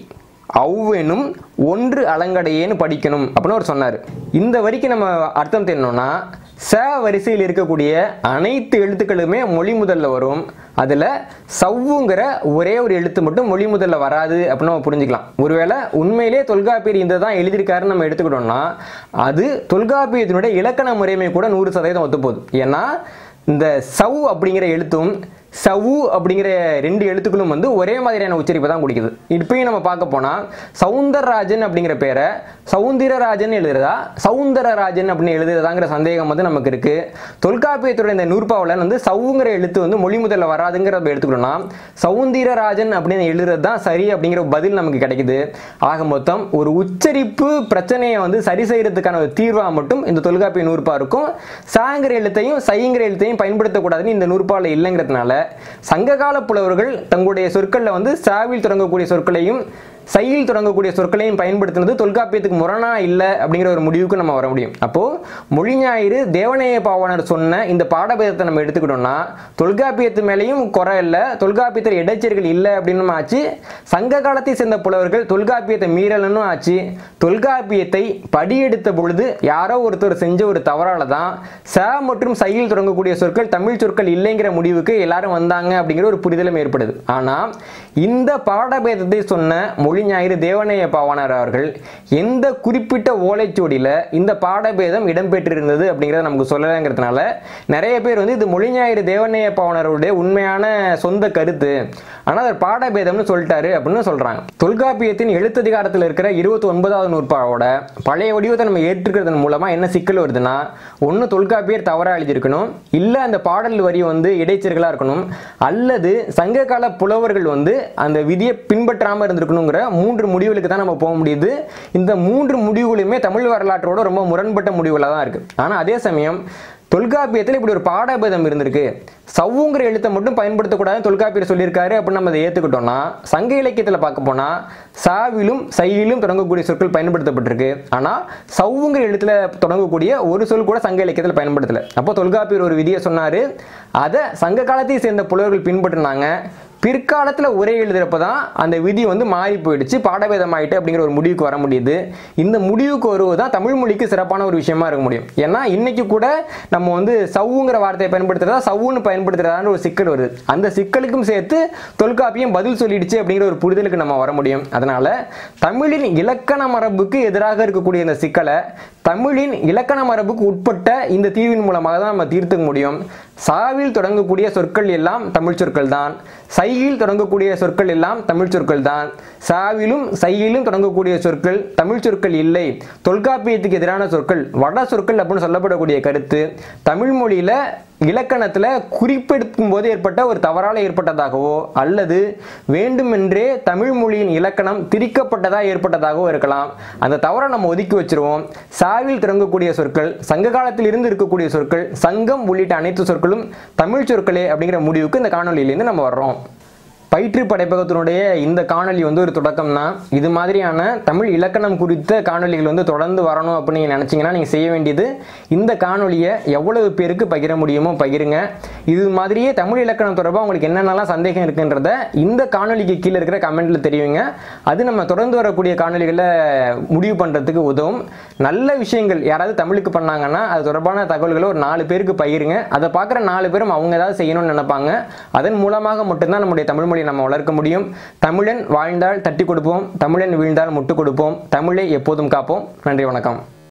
எனும் ஒன்று அலங்கடையேன்னு படிக்கணும் அப்படின்னு அவர் சொன்னார் இந்த வரிக்கு நம்ம அர்த்தம் தெரியணும்னா ச வரிசையில் இருக்கக்கூடிய அனைத்து எழுத்துக்களுமே மொழி முதல்ல வரும் அதில் சவ்வுங்கிற ஒரே ஒரு எழுத்து மட்டும் மொழி முதல்ல வராது அப்படின்னு நம்ம புரிஞ்சுக்கலாம் ஒருவேளை உண்மையிலே தொல்காப்பியர் இந்த தான் எழுதியிருக்காருன்னு நம்ம எடுத்துக்கிட்டோம்னா அது தொல்காப்பியத்தினுடைய இலக்கண முறைமை கூட நூறு சதவீதம் ஒத்துப்போகுது ஏன்னா இந்த சவ் அப்படிங்கிற எழுத்தும் சவு அப்படிங்கிற ரெண்டு எழுத்துக்களும் வந்து ஒரே மாதிரியான உச்சரிப்பை தான் குடிக்குது இப்பயும் நம்ம பார்க்க போனால் சவுந்தரராஜன் அப்படிங்கிற பேரை சவுந்தரராஜன் எழுதுறதா சவுந்தரராஜன் அப்படின்னு எழுதுறதாங்கிற சந்தேகம் வந்து நமக்கு இருக்கு தொல்காப்பியத்தோட இந்த நூற்பாவில் வந்து சவுங்கிற எழுத்து வந்து மொழி முதல்ல வராதுங்கிறத எடுத்துக்கிட்டோம்னா சவுந்தரராஜன் அப்படின்னு எழுதுறது தான் சரி அப்படிங்கிற பதில் நமக்கு கிடைக்குது ஆக மொத்தம் ஒரு உச்சரிப்பு பிரச்சனையை வந்து சரி செய்யறதுக்கான ஒரு தீர்வாக மட்டும் இந்த தொல்காப்பிய நூற்பா இருக்கும் சாங்கிற எழுத்தையும் சைங்கிற எழுத்தையும் பயன்படுத்தக்கூடாதுன்னு இந்த நூற்பாவில் இல்லைங்கிறதுனால சங்ககால புலவர்கள் தங்களுடைய சொற்களில் வந்து சாவில் தொடங்கக்கூடிய சொற்களையும் சையில் தொடங்கக்கூடிய சொற்களையும் பயன்படுத்துனது தொல்காப்பியத்துக்கு முரணா இல்லை அப்படிங்கிற ஒரு முடிவுக்கு நம்ம வர முடியும் அப்போ மொழி ஞாயிறு தேவநேய பாவனர் சொன்ன இந்த பாடபேதத்தை நம்ம எடுத்துக்கிட்டோம்னா தொல்காப்பியத்து மேலேயும் குறை இல்லை தொல்காப்பியத்தில் இடைச்செருகள் இல்லை அப்படின்னு ஆச்சு சங்க காலத்தை சேர்ந்த புலவர்கள் தொல்காப்பியத்தை மீறலன்னு ஆச்சு தொல்காப்பியத்தை படியெடுத்த பொழுது யாரோ ஒருத்தர் செஞ்ச ஒரு தவறால தான் ச மற்றும் சையில் தொடங்கக்கூடிய சொற்கள் தமிழ் சொற்கள் இல்லைங்கிற முடிவுக்கு எல்லாரும் வந்தாங்க அப்படிங்கிற ஒரு புரிதலும் ஏற்படுது ஆனால் இந்த பாடபேதத்தை சொன்ன மொழி ஞாயிறு தேவநேய பாவாணர் அவர்கள் எந்த குறிப்பிட்ட ஓலைச்சுவடியில் இந்த பாடபேதம் இடம்பெற்றிருந்தது அப்படிங்கிறத நமக்கு சொல்லலைங்கிறதுனால நிறைய பேர் வந்து இது மொழி ஞாயிறு தேவநேய பாவாணருடைய உண்மையான சொந்த கருத்து ஆனால் அது பாடபேதம்னு சொல்லிட்டாரு அப்படின்னு சொல்றாங்க தொல்காப்பியத்தின் எழுத்ததிகாரத்தில் இருக்கிற இருபத்தி ஒன்பதாவது நூற்பாவோட பழைய வடிவத்தை நம்ம ஏற்றுக்கிறதன் மூலமா என்ன சிக்கல் வருதுன்னா ஒன்று தொல்காப்பியர் தவறாக எழுதியிருக்கணும் இல்லை அந்த பாடல் வரி வந்து இடைச்சர்களாக இருக்கணும் அல்லது சங்ககால புலவர்கள் வந்து அந்த விதியை பின்பற்றாமல் இருந்திருக்கணுங்கிற மூன்று முடிவுகளுக்கு தான் நம்ம போக முடியுது இந்த மூன்று முடிவுகளுமே தமிழ் வரலாற்றோட ரொம்ப முரண்பட்ட முடிவுகளாக தான் இருக்கு ஆனால் அதே சமயம் தொல்காப்பியத்தில் இப்படி ஒரு பாடபேதம் இருந்திருக்கு சவ்வுங்கிற எழுத்தை மட்டும் பயன்படுத்தக்கூடாதுன்னு தொல்காப்பியர் சொல்லியிருக்காரு அப்படின்னு நம்ம அதை ஏற்றுக்கிட்டோம்னா சங்க இலக்கியத்தில் பார்க்க போனால் சாவிலும் சையிலும் தொடங்கக்கூடிய சொற்கள் பயன்படுத்தப்பட்டிருக்கு ஆனால் சவ்வுங்கிற எழுத்துல தொடங்கக்கூடிய ஒரு சொல் கூட சங்க இலக்கியத்தில் பயன்படுத்தலை அப்போ தொல்காப்பியர் ஒரு விதியை சொன்னார் அதை சங்க காலத்தை சேர்ந்த புலவர்கள் பின்பற்றினாங்க பிற்காலத்தில் உரை எழுதுறப்ப தான் அந்த விதி வந்து மாறி போயிடுச்சு பாடபேதம் ஆயிட்டு அப்படிங்கிற ஒரு முடிவுக்கு வர முடியுது இந்த முடிவுக்கு வருவது தான் தமிழ் மொழிக்கு சிறப்பான ஒரு விஷயமா இருக்க முடியும் ஏன்னா இன்னைக்கு கூட நம்ம வந்து சவ்வுங்கிற வார்த்தையை பயன்படுத்துறதா சவ்வுன்னு பயன்படுத்துறதான்னு ஒரு சிக்கல் வருது அந்த சிக்கலுக்கும் சேர்த்து தொல்காப்பியம் பதில் சொல்லிடுச்சு அப்படிங்கிற ஒரு புரிதலுக்கு நம்ம வர முடியும் அதனால தமிழின் இலக்கண மரபுக்கு எதிராக இருக்கக்கூடிய இந்த சிக்கலை தமிழின் இலக்கண மரபுக்கு உட்பட்ட இந்த தீர்வின் மூலமாக தான் நம்ம தீர்த்துக்க முடியும் சாவில் தொடங்கக்கூடிய சொற்கள் எல்லாம் தமிழ் சொற்கள் தான் சையில் தொடங்கக்கூடிய சொற்கள் எல்லாம் தமிழ் சொற்கள் தான் சாவிலும் சையிலும் தொடங்கக்கூடிய சொற்கள் தமிழ் சொற்கள் இல்லை தொல்காப்பியத்துக்கு எதிரான சொற்கள் வட சொற்கள் அப்படின்னு சொல்லப்படக்கூடிய கருத்து தமிழ் மொழியில இலக்கணத்தில் குறிப்பெடுக்கும் போது ஏற்பட்ட ஒரு தவறால் ஏற்பட்டதாகவோ அல்லது வேண்டுமென்றே தமிழ் மொழியின் இலக்கணம் திரிக்கப்பட்டதாக ஏற்பட்டதாகவோ இருக்கலாம் அந்த தவறை நம்ம ஒதுக்கி வச்சிருவோம் சாவில் தொடங்கக்கூடிய சொற்கள் சங்க காலத்தில் இருந்து இருக்கக்கூடிய சொற்கள் சங்கம் உள்ளிட்ட அனைத்து சொற்களும் தமிழ் சொற்களே அப்படிங்கிற முடிவுக்கு இந்த காணொலியிலேருந்து நம்ம வர்றோம் பயிற்று படைப்பகத்தினுடைய இந்த காணொளி வந்து ஒரு தொடக்கம் தான் இது மாதிரியான தமிழ் இலக்கணம் குறித்த காணொளிகள் வந்து தொடர்ந்து வரணும் அப்படின்னு நீங்கள் நினச்சிங்கன்னா நீங்கள் செய்ய வேண்டியது இந்த காணொளியை எவ்வளவு பேருக்கு பகிர முடியுமோ பகிருங்க இது மாதிரியே தமிழ் இலக்கணம் தொடர்பாக உங்களுக்கு என்னென்னலாம் சந்தேகம் இருக்குன்றத இந்த காணொளிக்கு கீழே இருக்கிற கமெண்ட்டில் தெரியுங்க அது நம்ம தொடர்ந்து வரக்கூடிய காணொளிகளை முடிவு பண்ணுறதுக்கு உதவும் நல்ல விஷயங்கள் யாராவது தமிழுக்கு பண்ணாங்கன்னா அது தொடர்பான தகவல்களை ஒரு நாலு பேருக்கு பகிருங்க அதை பார்க்குற நாலு பேரும் அவங்க ஏதாவது செய்யணும்னு நினைப்பாங்க அதன் மூலமாக மட்டும்தான் நம்முடைய தமிழ் மொழியை நம்ம வளர்க்க முடியும் தமிழன் வாழ்ந்தால் தட்டி கொடுப்போம் தமிழன் வீழ்ந்தால் முட்டு கொடுப்போம் தமிழை எப்போதும் காப்போம் நன்றி வணக்கம்